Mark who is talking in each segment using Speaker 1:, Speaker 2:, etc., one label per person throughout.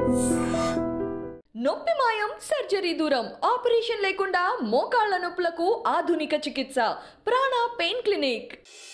Speaker 1: నొప్పి మాయం సర్జరీ దూరం ఆపరేషన్ లేకుండా మోకాళ్ల నొప్పులకు ఆధునిక చికిత్స ప్రాణ పెయిన్ క్లినిక్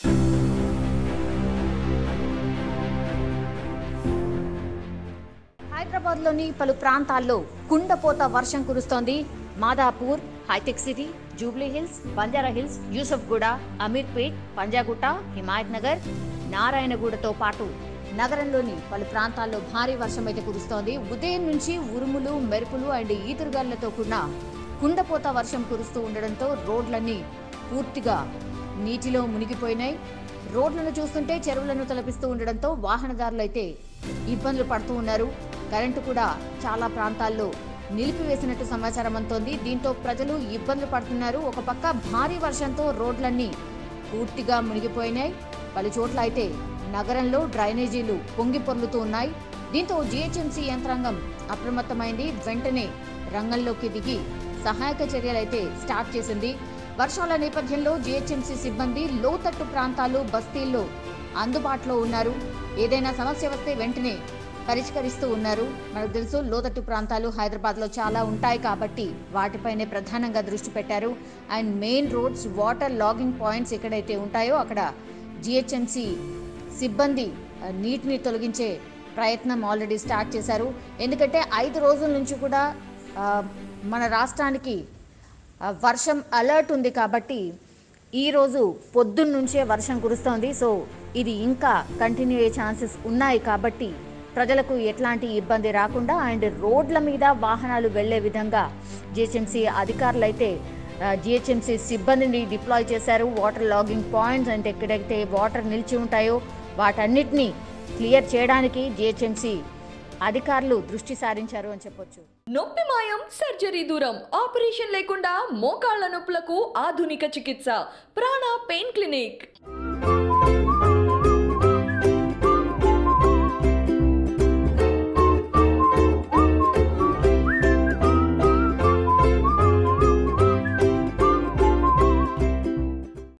Speaker 2: హైదరాబాద్లోని పలు ప్రాంతాల్లో కుండపోత వర్షం కురుస్తోంది Madhapur Hitech City Jubilee Hills Banjara Hills Yousufguda Ameerpet Panjagutta Himayat Nagar నారాయణగూడతో పాటు నగరంలోని పలు ప్రాంతాల్లో భారీ వర్షం అయితే కురుస్తోంది ఉదయం నుంచి ఉరుములు మెరుపులు అండ్ ఈదురుగాలులతో కూడిన కుండపోత వర్షం కురుస్తూ ఉండడంతో రోడ్లన్నీ పూర్తిగా నీటిలో మునిగిపోయినాయి రోడ్లను చూస్తుంటే చెరువులను తలపిస్తూ ఉండడంతో వాహనదారులు అయితే ఇబ్బందులు పడుతూ ఉన్నారు కరెంటు కూడా చాలా ప్రాంతాల్లో నిలిపివేసినట్టు సమాచారం అందుతోంది దీంతో ప్రజలు ఇబ్బందులు పడుతున్నారు ఒక పక్క భారీ వర్షంతో రోడ్లన్నీ పూర్తిగా మునిగిపోయినాయి పలు చోట్ల అయితే నగరంలో డ్రైనేజీలు పొంగి పొర్లుతూ ఉన్నాయి దీంతో జీహెచ్ఎంసీ యంత్రాంగం అప్రమత్తమైంది వెంటనే రంగంలోకి దిగి సహాయక చర్యలైతే స్టార్ట్ చేసింది వర్షాల నేపథ్యంలో జీహెచ్ఎంసీ సిబ్బంది లోతట్టు ప్రాంతాలు బస్తీల్లో అందుబాటులో ఉన్నారు ఏదైనా సమస్య వస్తే వెంటనే పరిష్కరిస్తూ ఉన్నారు మనకు తెలుసు లోతట్టు ప్రాంతాలు హైదరాబాద్లో చాలా ఉంటాయి కాబట్టి వాటిపైనే ప్రధానంగా దృష్టి పెట్టారు and main roads water logging points ఎక్కడైతే ఉంటాయో అక్కడ జిహెచ్ఎంసీ సిబ్బంది ఆ, నీటిని తొలగించే ప్రయత్నం ఆల్రెడీ స్టార్ట్ చేశారు ఎందుకంటే ఐదు రోజుల నుంచి కూడా ఆ, మన రాష్ట్రానికి ఆ, వర్షం అలర్ట్ ఉంది కాబట్టి ఈరోజు పొద్దున్న నుంచే వర్షం కురుస్తోంది సో ఇది ఇంకా కంటిన్యూ అయ్యే ఛాన్సెస్ ఉన్నాయి కాబట్టి ప్రజలకు ఎట్లాంటి ఇబ్బంది రాకుండా అండ్ రోడ్ల మీద వాహనాలు వెళ్లే విధంగా జిహెచ్ఎంసీ అధికారులు అయితే జిహెచ్ఎంసీ సిబ్బందిని డిప్లాయ్ చేశారు వాటర్ లాగింగ్ పాయింట్స్ అంటే ఎక్కడైతే వాటర్ నిలిచి ఉంటాయో వాటన్నిటిని క్లియర్ చేయడానికి జిహెచ్ఎంసీ అధికారులు దృష్టి సారించారు అని చెప్పొచ్చు
Speaker 1: నొప్పి మాయం సర్జరీ దూరం ఆపరేషన్ లేకుండా మోకాళ్ల నొప్పులకు ఆధునిక చికిత్స ప్రాణ పెయిన్ క్లినిక్